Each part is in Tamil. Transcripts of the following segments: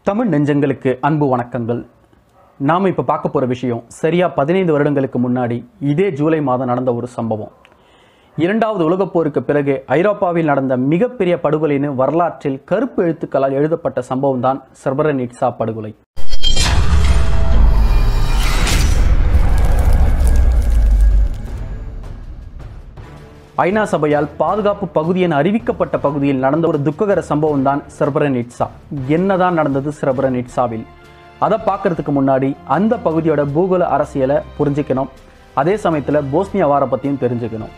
தமிழ் நெஞ்சங்களுக்கு அன்பு வணக்கங்கள் நாம் இப்போ பார்க்க போகிற விஷயம் சரியா பதினைந்து வருடங்களுக்கு முன்னாடி இதே ஜூலை மாதம் நடந்த ஒரு சம்பவம் இரண்டாவது உலகப் போருக்கு பிறகு ஐரோப்பாவில் நடந்த மிகப்பெரிய படுகொலைன்னு வரலாற்றில் கருப்பு எழுத்துக்களால் எழுதப்பட்ட சம்பவம் தான் சர்பரனிட்சா படுகொலை ஐநா சபையால் பாதுகாப்பு பகுதி என அறிவிக்கப்பட்ட பகுதியில் நடந்த ஒரு துக்ககர சம்பவம் தான் சர்பரனிட்சா என்னதான் நடந்தது சர்பரனிட்சாவில் அதை பார்க்கறதுக்கு முன்னாடி அந்த பகுதியோட பூகோள அரசியலை புரிஞ்சுக்கணும் அதே சமயத்தில் போஸ்னியா வார பற்றியும் தெரிஞ்சுக்கணும்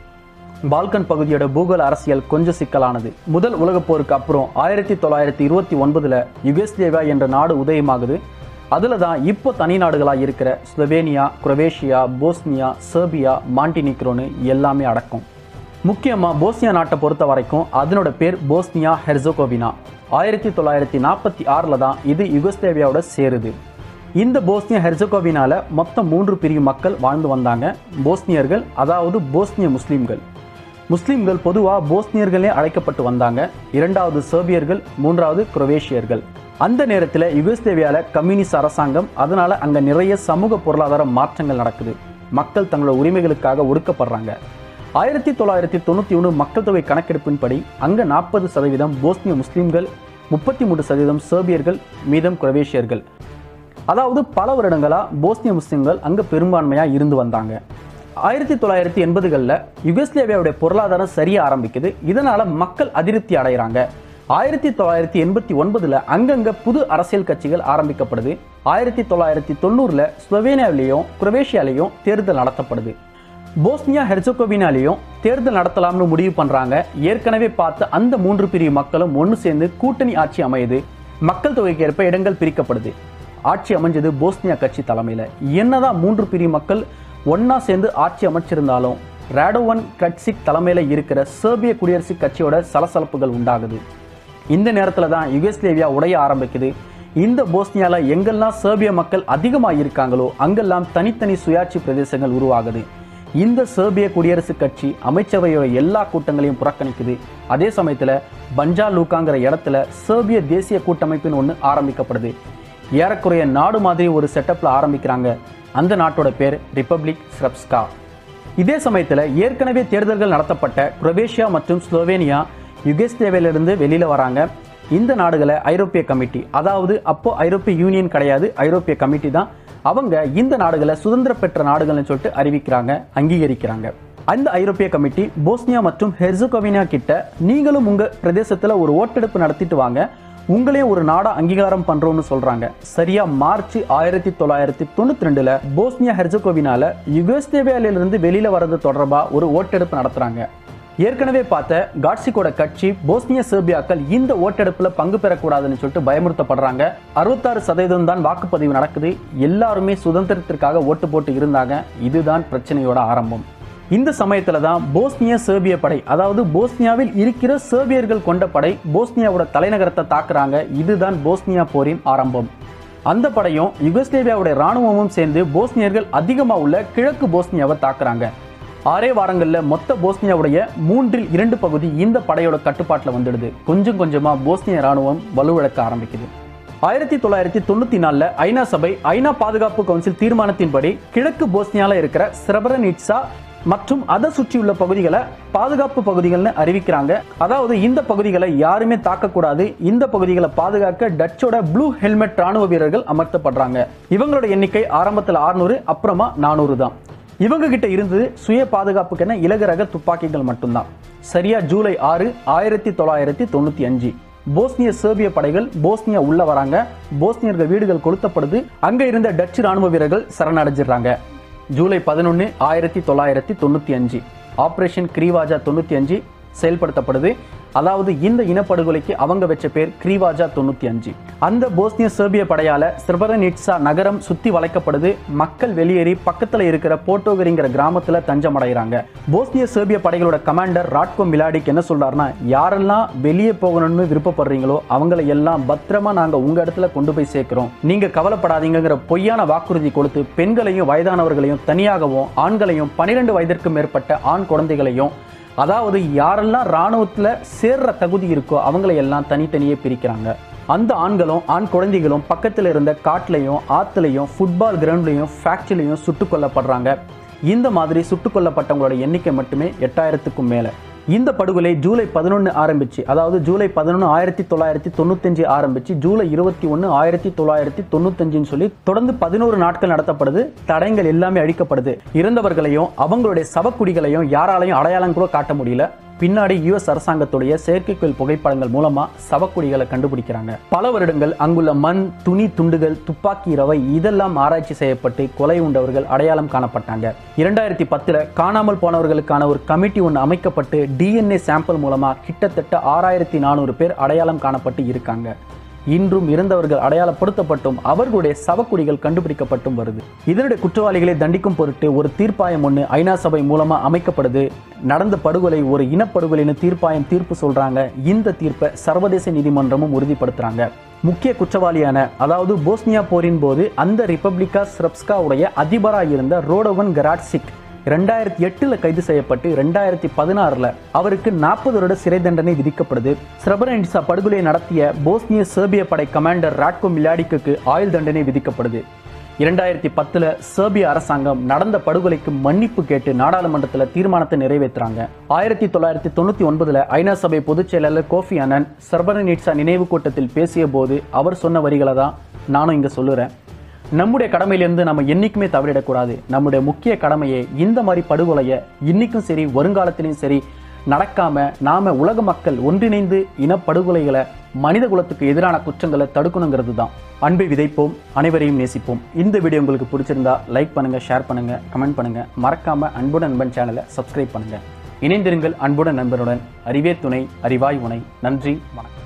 பால்கன் பகுதியோட பூகோள அரசியல் கொஞ்சம் சிக்கலானது முதல் உலகப் போருக்கு அப்புறம் ஆயிரத்தி தொள்ளாயிரத்தி இருபத்தி ஒன்பதுல யுகேஸ்லேவியா என்ற நாடு உதயமாகுது அதில் தான் இப்போ தனி நாடுகளாக இருக்கிற ஸ்லோவேனியா குரோவேஷியா போஸ்னியா செர்பியா மாண்டினிக்ரோன்னு எல்லாமே அடக்கும் முக்கியமாக போஸ்னியா நாட்டை பொறுத்த வரைக்கும் அதனோட பேர் போஸ்னியா ஹெர்சோகோவினா ஆயிரத்தி தொள்ளாயிரத்தி நாற்பத்தி ஆறில் தான் இது யுகஸ்லேவியாவோட சேருது இந்த போஸ்னியா ஹெர்சகோவினால மொத்தம் மூன்று பிரிவு மக்கள் வாழ்ந்து வந்தாங்க போஸ்னியர்கள் அதாவது போஸ்னிய முஸ்லீம்கள் முஸ்லீம்கள் பொதுவாக போஸ்னியர்களே அழைக்கப்பட்டு வந்தாங்க இரண்டாவது செர்பியர்கள் மூன்றாவது குரோவேஷியர்கள் அந்த நேரத்தில் யுகஸ்லேவியாவில் கம்யூனிஸ்ட் அரசாங்கம் அதனால அங்கே நிறைய சமூக பொருளாதார மாற்றங்கள் நடக்குது மக்கள் தங்களோட உரிமைகளுக்காக ஒடுக்கப்படுறாங்க ஆயிரத்தி தொள்ளாயிரத்தி தொண்ணூற்றி ஒன்று மக்கள் தொகை கணக்கெடுப்பின்படி அங்கே நாற்பது சதவீதம் போஸ்னிய முஸ்லீம்கள் முப்பத்தி மூன்று சதவீதம் செர்பியர்கள் மீதம் குரோவேஷியர்கள் அதாவது பல வருடங்களாக போஸ்னிய முஸ்லிம்கள் அங்கே பெரும்பான்மையாக இருந்து வந்தாங்க ஆயிரத்தி தொள்ளாயிரத்தி எண்பதுகளில் யுகஸ்லேவியாவுடைய பொருளாதாரம் சரிய ஆரம்பிக்குது இதனால் மக்கள் அதிருப்தி அடைகிறாங்க ஆயிரத்தி தொள்ளாயிரத்தி எண்பத்தி ஒன்பதில் அங்கங்கே புது அரசியல் கட்சிகள் ஆரம்பிக்கப்படுது ஆயிரத்தி தொள்ளாயிரத்தி தொண்ணூறில் ஸ்லோவேனியாவிலையும் குரோவேஷியாலையும் தேர்தல் நடத்தப்படுது போஸ்னியா ஹெர்சோகோவினாலையும் தேர்தல் நடத்தலாம்னு முடிவு பண்ணுறாங்க ஏற்கனவே பார்த்த அந்த மூன்று பிரிவு மக்களும் ஒன்று சேர்ந்து கூட்டணி ஆட்சி அமையுது மக்கள் தொகைக்கு ஏற்ப இடங்கள் பிரிக்கப்படுது ஆட்சி அமைஞ்சது போஸ்னியா கட்சி தலைமையில் என்னதான் மூன்று பிரிவு மக்கள் ஒன்றா சேர்ந்து ஆட்சி அமைச்சிருந்தாலும் ராடோவன் கட்சி தலைமையில் இருக்கிற செர்பிய குடியரசு கட்சியோட சலசலப்புகள் உண்டாகுது இந்த நேரத்தில் தான் யுகஸ்லேவியா உடைய ஆரம்பிக்குது இந்த போஸ்னியாவில் எங்கெல்லாம் செர்பிய மக்கள் அதிகமாக இருக்காங்களோ அங்கெல்லாம் தனித்தனி சுயாட்சி பிரதேசங்கள் உருவாகுது இந்த செர்பிய குடியரசு கட்சி அமைச்சரவையோட எல்லா கூட்டங்களையும் புறக்கணிக்குது அதே சமயத்தில் பஞ்சா லூக்காங்கிற இடத்துல செர்பிய தேசிய கூட்டமைப்புன்னு ஒன்று ஆரம்பிக்கப்படுது ஏறக்குறைய நாடு மாதிரி ஒரு செட்டப்பில் ஆரம்பிக்கிறாங்க அந்த நாட்டோட பேர் ரிப்பப்ளிக் ஸ்ரப்ஸ்கா இதே சமயத்தில் ஏற்கனவே தேர்தல்கள் நடத்தப்பட்ட குரோவேஷியா மற்றும் ஸ்லோவேனியா யுகேஸ்லேவிலிருந்து வெளியில் வராங்க இந்த நாடுகளை ஐரோப்பிய கமிட்டி அதாவது அப்போ ஐரோப்பிய யூனியன் கிடையாது ஐரோப்பிய கமிட்டி தான் அவங்க இந்த நாடுகளை சுதந்திர பெற்ற நாடுகள்னு சொல்லிட்டு அறிவிக்கிறாங்க அங்கீகரிக்கிறாங்க அந்த ஐரோப்பிய கமிட்டி போஸ்னியா மற்றும் ஹெர்சுகோவினா கிட்ட நீங்களும் உங்க பிரதேசத்துல ஒரு ஓட்டெடுப்பு நடத்திட்டு வாங்க உங்களையும் ஒரு நாடா அங்கீகாரம் பண்றோம்னு சொல்றாங்க சரியா மார்ச் ஆயிரத்தி தொள்ளாயிரத்தி தொண்ணூத்தி ரெண்டுல போஸ்னியா ஹெர்சகோவினால யுகோஸ்லேவியாவிலிருந்து வெளியில வர்றது தொடர்பா ஒரு ஓட்டெடுப்பு நடத்துறாங்க ஏற்கனவே பார்த்த காட்சிக்கோட கட்சி போஸ்னிய செர்பியாக்கள் இந்த ஓட்டெடுப்புல பங்கு பெறக்கூடாதுன்னு சொல்லிட்டு பயமுறுத்தப்படுறாங்க அறுபத்தாறு சதவீதம் தான் வாக்குப்பதிவு நடக்குது எல்லாருமே சுதந்திரத்திற்காக ஓட்டு போட்டு இருந்தாங்க இதுதான் பிரச்சனையோட ஆரம்பம் இந்த சமயத்துல தான் போஸ்னிய செர்பிய படை அதாவது போஸ்னியாவில் இருக்கிற செர்பியர்கள் கொண்ட படை போஸ்னியாவோட தலைநகரத்தை தாக்குறாங்க இதுதான் போஸ்னியா போரின் ஆரம்பம் அந்த படையும் யுகஸ்லேவியாவுடைய ராணுவமும் சேர்ந்து போஸ்னியர்கள் அதிகமாக உள்ள கிழக்கு போஸ்னியாவை தாக்குறாங்க ஆறே வாரங்களில் மொத்த போஸ்னியாவுடைய மூன்றில் இரண்டு பகுதி இந்த படையோட கட்டுப்பாட்டில் வந்துடுது கொஞ்சம் கொஞ்சமாக போஸ்னிய ராணுவம் வலுவிழக்க ஆரம்பிக்குது ஆயிரத்தி தொள்ளாயிரத்தி தொண்ணூற்றி நாலில் ஐநா சபை ஐநா பாதுகாப்பு கவுன்சில் தீர்மானத்தின்படி கிழக்கு போஸ்னியாவில் இருக்கிற ஸ்ரபரனிட்சா மற்றும் அதை சுற்றியுள்ள பகுதிகளை பாதுகாப்பு பகுதிகள்னு அறிவிக்கிறாங்க அதாவது இந்த பகுதிகளை யாருமே தாக்கக்கூடாது இந்த பகுதிகளை பாதுகாக்க டச்சோட ப்ளூ ஹெல்மெட் ராணுவ வீரர்கள் அமர்த்தப்படுறாங்க இவங்களோட எண்ணிக்கை ஆரம்பத்தில் 600 அப்புறமா நானூறு தான் இவங்க கிட்ட இருந்தது சுய பாதுகாப்புக்கென இலகு ரக துப்பாக்கிகள் மட்டும்தான் சரியா ஜூலை ஆறு ஆயிரத்தி தொள்ளாயிரத்தி தொண்ணூத்தி அஞ்சு போஸ்னிய செர்பிய படைகள் போஸ்னியா உள்ள வராங்க போஸ்னியர்கள் வீடுகள் கொளுத்தப்படுது அங்க இருந்த டச்சு ராணுவ வீரர்கள் சரணடைஞ்சிடுறாங்க ஜூலை பதினொன்று ஆயிரத்தி தொள்ளாயிரத்தி தொண்ணூற்றி அஞ்சு ஆப்ரேஷன் கிரீவாஜா தொண்ணூற்றி அஞ்சு செயல்படுத்தப்படுது அதாவது இந்த இனப்படுகொலைக்கு அவங்க வச்ச பேர் கிரீவாஜா தொண்ணூற்றி அஞ்சு அந்த போஸ்னிய செர்பிய படையால ஸ்ரபரனிட்சா நகரம் சுத்தி வளைக்கப்படுது மக்கள் வெளியேறி பக்கத்துல இருக்கிற போட்டோகரிங்கிற கிராமத்துல தஞ்சமடைகிறாங்க போஸ்னிய செர்பிய படைகளோட கமாண்டர் ராட்கோ மிலாடிக் என்ன சொல்றாருன்னா யாரெல்லாம் வெளியே போகணும்னு விருப்பப்படுறீங்களோ அவங்கள எல்லாம் பத்திரமா நாங்க உங்க இடத்துல கொண்டு போய் சேர்க்கிறோம் நீங்க கவலைப்படாதீங்கிற பொய்யான வாக்குறுதி கொடுத்து பெண்களையும் வயதானவர்களையும் தனியாகவும் ஆண்களையும் பனிரெண்டு வயதிற்கு மேற்பட்ட ஆண் குழந்தைகளையும் அதாவது யாரெல்லாம் இராணுவத்தில் சேர்ற தகுதி இருக்கோ அவங்களை எல்லாம் தனித்தனியே பிரிக்கிறாங்க அந்த ஆண்களும் ஆண் குழந்தைகளும் பக்கத்தில் இருந்த காட்டுலையும் ஆத்துலையும் ஃபுட்பால் கிரவுண்ட்லையும் ஃபேக்டரிலையும் சுட்டுக் கொல்லப்படுறாங்க இந்த மாதிரி சுட்டுக் கொல்லப்பட்டவங்களோட எண்ணிக்கை மட்டுமே எட்டாயிரத்துக்கும் மேலே இந்த படுகொலை ஜூலை பதினொன்று ஆரம்பிச்சு அதாவது ஜூலை பதினொன்று ஆயிரத்தி தொள்ளாயிரத்தி தொண்ணூத்தஞ்சு ஆரம்பிச்சு ஜூலை இருபத்தி ஒன்று ஆயிரத்தி தொள்ளாயிரத்தி தொண்ணூத்தஞ்சுன்னு சொல்லி தொடர்ந்து பதினோரு நாட்கள் நடத்தப்படுது தடயங்கள் எல்லாமே அழிக்கப்படுது இறந்தவர்களையும் அவங்களுடைய சவக்குடிகளையும் யாராலையும் அடையாளம் கூட காட்ட முடியல பின்னாடி யுஎஸ் அரசாங்கத்துடைய செயற்கைக்கோள் புகைப்படங்கள் மூலமா சவக்குடிகளை கண்டுபிடிக்கிறாங்க பல வருடங்கள் அங்குள்ள மண் துணி துண்டுகள் துப்பாக்கி ரவை இதெல்லாம் ஆராய்ச்சி செய்யப்பட்டு கொலை உண்டவர்கள் அடையாளம் காணப்பட்டாங்க இரண்டாயிரத்தி பத்துல காணாமல் போனவர்களுக்கான ஒரு கமிட்டி ஒன்று அமைக்கப்பட்டு டிஎன்ஏ சாம்பிள் மூலமா கிட்டத்தட்ட ஆறாயிரத்தி நானூறு பேர் அடையாளம் காணப்பட்டு இருக்காங்க இன்றும் இறந்தவர்கள் அடையாளப்படுத்தப்பட்டும் அவர்களுடைய சவக்குடிகள் கண்டுபிடிக்கப்பட்டும் வருது இதனுடைய குற்றவாளிகளை தண்டிக்கும் பொருட்டு ஒரு தீர்ப்பாயம் ஒன்று ஐநா சபை மூலமா அமைக்கப்படுது நடந்த படுகொலை ஒரு இனப்படுகொலைன்னு தீர்ப்பாயம் தீர்ப்பு சொல்றாங்க இந்த தீர்ப்பை சர்வதேச நீதிமன்றமும் உறுதிப்படுத்துறாங்க முக்கிய குற்றவாளியான அதாவது போஸ்னியா போரின் போது அந்த ரிப்பப்ளிகா ஸ்ரப்ஸ்கா உடைய அதிபராக இருந்த ரோடோவன் கராட்சிக் ரெண்டாயிரத்தி எட்டுல கைது செய்யப்பட்டு ரெண்டாயிரத்தி பதினாறுல அவருக்கு நாற்பது வருட சிறை தண்டனை விதிக்கப்படுது ஸ்ரபரனிட்சா படுகொலை நடத்திய போஸ்னிய சேர்பிய படை கமாண்டர் ராட்கோ மிலாடிக்கு ஆயுள் தண்டனை விதிக்கப்படுது இரண்டாயிரத்தி பத்துல சேர்பிய அரசாங்கம் நடந்த படுகொலைக்கு மன்னிப்பு கேட்டு நாடாளுமன்றத்தில் தீர்மானத்தை நிறைவேற்றுறாங்க ஆயிரத்தி தொள்ளாயிரத்தி தொண்ணூத்தி ஒன்பதுல ஐநா சபை பொதுச் செயலாளர் கோஃபி அனன் சர்பரனிட்சா நினைவு கூட்டத்தில் பேசிய போது அவர் சொன்ன வரிகளை தான் நானும் இங்க சொல்லுறேன் நம்முடைய கடமையிலிருந்து நம்ம என்னைக்குமே தவறிடக்கூடாது நம்முடைய முக்கிய கடமையை இந்த மாதிரி படுகொலையை இன்னைக்கும் சரி வருங்காலத்திலையும் சரி நடக்காம நாம உலக மக்கள் ஒன்றிணைந்து இனப்படுகொலைகளை மனித குலத்துக்கு எதிரான குற்றங்களை தடுக்கணுங்கிறது தான் அன்பை விதைப்போம் அனைவரையும் நேசிப்போம் இந்த வீடியோ உங்களுக்கு பிடிச்சிருந்தா லைக் பண்ணுங்க ஷேர் பண்ணுங்க கமெண்ட் பண்ணுங்க மறக்காம அன்புடன் நண்பன் சேனலை சப்ஸ்கிரைப் பண்ணுங்க இணைந்திருங்கள் அன்புடன் நண்பனுடன் அறிவே துணை அறிவாய் உணை நன்றி வணக்கம்